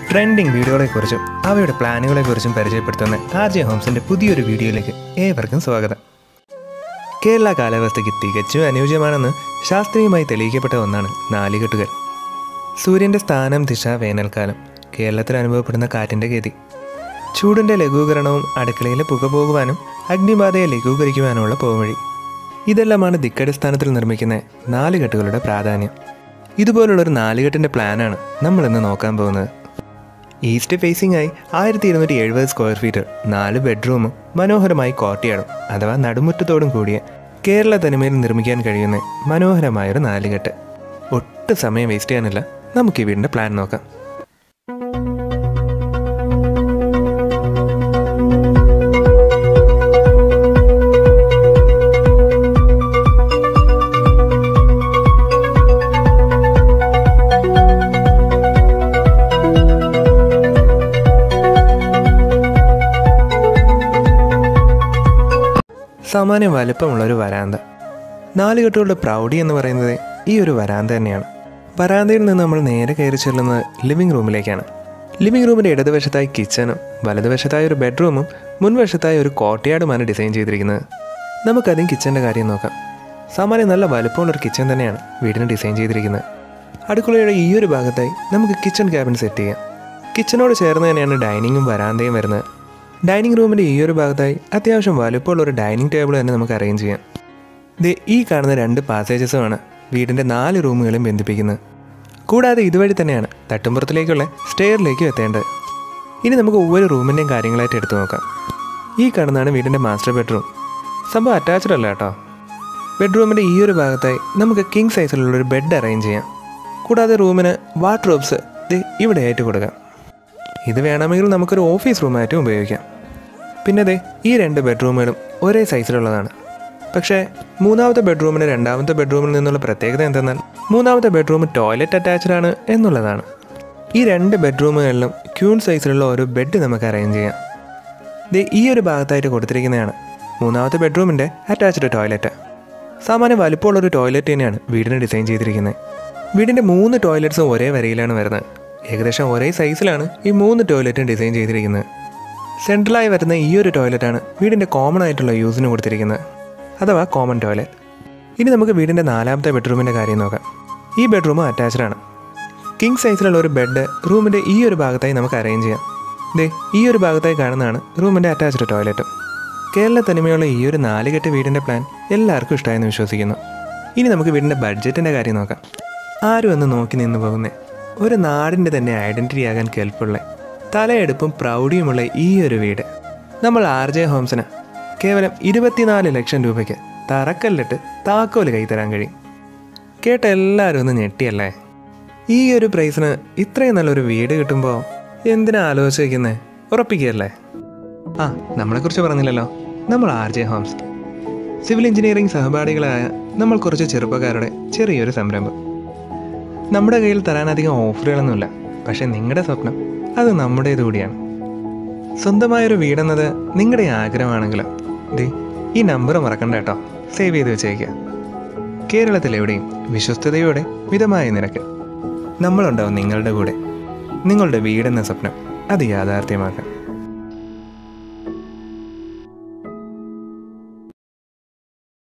trending വീഡിയോകളെക്കുറിച്ചും അവയുടെ പ്ലാനുകളെക്കുറിച്ചും പരിചയപ്പെടുത്തുന്ന R J ഹോംസിൻ്റെ പുതിയൊരു വീഡിയോയിലേക്ക് ഏവർക്കും സ്വാഗതം കേരള കാലാവസ്ഥയ്ക്ക് തികച്ചും അനുയോജ്യമാണെന്ന് ശാസ്ത്രീയമായി തെളിയിക്കപ്പെട്ട ഒന്നാണ് നാലുകെട്ടുകൾ സൂര്യൻ്റെ സ്ഥാനം ദിശ വേനൽക്കാലം കേരളത്തിൽ അനുഭവപ്പെടുന്ന കാറ്റിൻ്റെ ഗതി ചൂടിൻ്റെ ലഘൂകരണവും അടുക്കളയിലെ പുക പോകുവാനും അഗ്നിബാധയെ ലഘൂകരിക്കുവാനുമുള്ള പോവഴി ഇതെല്ലാമാണ് ദിക്കടിസ്ഥാനത്തിൽ നിർമ്മിക്കുന്ന നാലുകെട്ടുകളുടെ പ്രാധാന്യം ഇതുപോലുള്ളൊരു നാലുകെട്ടിൻ്റെ പ്ലാനാണ് നമ്മളിന്ന് നോക്കാൻ പോകുന്നത് ഈസ്റ്റ് ഫേസിംഗ് ആയി ആയിരത്തി ഇരുന്നൂറ്റി എഴുപത് സ്ക്വയർ ഫീറ്റ് നാല് ബെഡ്റൂമും മനോഹരമായി കോർട്ടിയാടും അഥവാ നടുമുറ്റത്തോടും കൂടിയ കേരള തനിമയിൽ നിർമ്മിക്കാൻ കഴിയുന്ന മനോഹരമായൊരു നാലുകെട്ട് ഒട്ടും സമയം വേസ്റ്റ് ചെയ്യാനില്ല നമുക്ക് ഈ വീടിൻ്റെ പ്ലാൻ നോക്കാം സാമാന്യം വലുപ്പമുള്ള ഒരു വരാന്ത നാലുകെട്ടുകളുടെ പ്രൗഢി എന്ന് പറയുന്നത് ഈ ഒരു വരാന്ത തന്നെയാണ് വരാന്തയിൽ നിന്ന് നമ്മൾ നേരെ കയറി ചെല്ലുന്നത് ലിവിംഗ് റൂമിലേക്കാണ് ലിവിംഗ് റൂമിൻ്റെ ഇടതുവശത്തായി കിച്ചണും വലതുവശത്തായി ഒരു ബെഡ്റൂമും മുൻവശത്തായി ഒരു കോട്ടയാടുമാണ് ഡിസൈൻ ചെയ്തിരിക്കുന്നത് നമുക്കധികം കിച്ചൻ്റെ കാര്യം നോക്കാം സാമാന്യം നല്ല വലുപ്പമുള്ളൊരു കിച്ചൺ തന്നെയാണ് വീടിന് ഡിസൈൻ ചെയ്തിരിക്കുന്നത് അടുക്കളയുടെ ഈ ഒരു ഭാഗത്തായി നമുക്ക് കിച്ചൺ ക്യാബിൻ സെറ്റ് ചെയ്യാം കിച്ചണോട് ചേർന്ന് തന്നെയാണ് ഡൈനിങ്ങും വരാന്തയും വരുന്നത് ഡൈനിങ് റൂമിൻ്റെ ഈ ഒരു ഭാഗത്തായി അത്യാവശ്യം വലുപ്പമുള്ള ഒരു ഡൈനിങ് ടേബിൾ തന്നെ നമുക്ക് അറേഞ്ച് ചെയ്യാം ദേ ഈ കാണുന്ന രണ്ട് പാസേജസുമാണ് വീടിൻ്റെ നാല് റൂമുകളും ബന്ധിപ്പിക്കുന്നത് കൂടാതെ ഇതുവഴി തന്നെയാണ് തട്ടുമ്പുറത്തിലേക്കുള്ള സ്റ്റെയറിലേക്ക് എത്തേണ്ടത് ഇനി നമുക്ക് ഒவ்வொരു റൂമിൻ്റെയും കാര്യങ്ങളായിട്ട് എടുത്തു നോക്കാം ഈ കാണുന്നതാണ് വീടിൻ്റെ മാസ്റ്റർ ബെഡ്റൂം സംഭവം അറ്റാച്ച്ഡ് അല്ല കേട്ടോ ബെഡ്റൂമിൻ്റെ ഈ ഒരു ഭാഗത്തായി നമുക്ക് കിങ് സൈസിലുള്ള ഒരു ബെഡ് അറേഞ്ച് ചെയ്യാം കൂടാതെ റൂമിന് വാർഡ്രോബ്സ് ഇവിടെയായിട്ട് കൊടുക്കാം ഇത് വേണമെങ്കിൽ നമുക്കൊരു ഓഫീസ് റൂമായിട്ടും ഉപയോഗിക്കാം പിന്നെ ദേ ഈ രണ്ട് ബെഡ്റൂമുകളും ഒരേ സൈസിലുള്ളതാണ് പക്ഷേ മൂന്നാമത്തെ ബെഡ്റൂമിന് രണ്ടാമത്തെ ബെഡ്റൂമിൽ നിന്നുള്ള പ്രത്യേകത എന്തെന്നാൽ മൂന്നാമത്തെ ബെഡ്റൂം ടോയ്ലറ്റ് അറ്റാച്ച്ഡ് ആണ് എന്നുള്ളതാണ് ഈ രണ്ട് ബെഡ്റൂമുകളിലും ക്യൂൺ സൈസിലുള്ള ഒരു ബെഡ് നമുക്ക് അറേഞ്ച് ചെയ്യാം ദേ ഈ ഒരു ഭാഗത്തായിട്ട് കൊടുത്തിരിക്കുന്നതാണ് മൂന്നാമത്തെ ബെഡ്റൂമിൻ്റെ അറ്റാച്ച്ഡ് ടോയ്ലറ്റ് സാമാന്യം വലിപ്പമുള്ളൊരു ടോയ്ലറ്റ് തന്നെയാണ് വീടിന് ഡിസൈൻ ചെയ്തിരിക്കുന്നത് വീടിൻ്റെ മൂന്ന് ടോയ്ലറ്റ്സും ഒരേ വരയിലാണ് വരുന്നത് ഏകദേശം ഒരേ സൈസിലാണ് ഈ മൂന്ന് ടോയ്ലറ്റും ഡിസൈൻ ചെയ്തിരിക്കുന്നത് സെൻട്രലായി വരുന്ന ഈ ഒരു ടോയ്ലറ്റാണ് വീടിൻ്റെ കോമൺ ആയിട്ടുള്ള യൂസിന് കൊടുത്തിരിക്കുന്നത് അഥവാ കോമൺ ടോയ്ലറ്റ് ഇനി നമുക്ക് വീടിൻ്റെ നാലാമത്തെ ബെഡ്റൂമിൻ്റെ കാര്യം നോക്കാം ഈ ബെഡ്റൂം അറ്റാച്ച്ഡ് ആണ് കിങ് സൈസിലുള്ള ഒരു ബെഡ് റൂമിൻ്റെ ഈ ഒരു ഭാഗത്തായി നമുക്ക് അറേഞ്ച് ചെയ്യാം ദേ ഈ ഒരു ഭാഗത്തായി കാണുന്നതാണ് റൂമിൻ്റെ അറ്റാച്ച്ഡ് ടോയ്ലറ്റും കേരള തനിമയുള്ള ഈ ഒരു നാലുകെട്ട് വീടിൻ്റെ പ്ലാൻ എല്ലാവർക്കും ഇഷ്ടമായെന്ന് വിശ്വസിക്കുന്നു ഇനി നമുക്ക് വീടിൻ്റെ ബഡ്ജറ്റിൻ്റെ കാര്യം നോക്കാം ആരും ഒന്ന് നോക്കി നിന്ന് പോകുന്നേ ഒരു നാടിൻ്റെ തന്നെ ഐഡൻറ്റിറ്റി ആകാൻ കെൽപ്പുള്ള തലയെടുപ്പും പ്രൗഢിയുമുള്ള ഈ ഒരു വീട് നമ്മൾ ആർ ജെ ഹോംസിന് കേവലം ഇരുപത്തിനാല് ലക്ഷം രൂപയ്ക്ക് തറക്കല്ലിട്ട് താക്കോല് കൈത്തരാൻ കഴിയും കേട്ട എല്ലാവരും ഒന്ന് ഞെട്ടിയല്ലേ ഈ ഒരു പ്രൈസിന് ഇത്രയും നല്ലൊരു വീട് കിട്ടുമ്പോൾ എന്തിനാ ആലോചിച്ച് വയ്ക്കുന്നേ ഉറപ്പിക്കുകയല്ലേ ആ നമ്മളെക്കുറിച്ച് പറഞ്ഞില്ലല്ലോ നമ്മൾ R J Homes civil engineering സഹപാഠികളായ നമ്മൾ കുറച്ച് ചെറുപ്പക്കാരുടെ ചെറിയൊരു സംരംഭം നമ്മുടെ കയ്യിൽ തരാനധികം ഓഫറുകളൊന്നുമില്ല പക്ഷേ നിങ്ങളുടെ സ്വപ്നം അത് നമ്മുടേത് കൂടിയാണ് സ്വന്തമായൊരു വീടെന്നത് നിങ്ങളുടെ ആഗ്രഹമാണെങ്കിൽ ദേ ഈ നമ്പർ മറക്കണ്ട കേട്ടോ സേവ് ചെയ്ത് വെച്ചേക്കുക കേരളത്തിലെവിടെയും വിശ്വസ്തയോടെ മിതമായ നിരക്ക് നമ്മളുണ്ടാവും നിങ്ങളുടെ കൂടെ നിങ്ങളുടെ വീടെന്ന സ്വപ്നം അത് യാഥാർത്ഥ്യമാക്കാം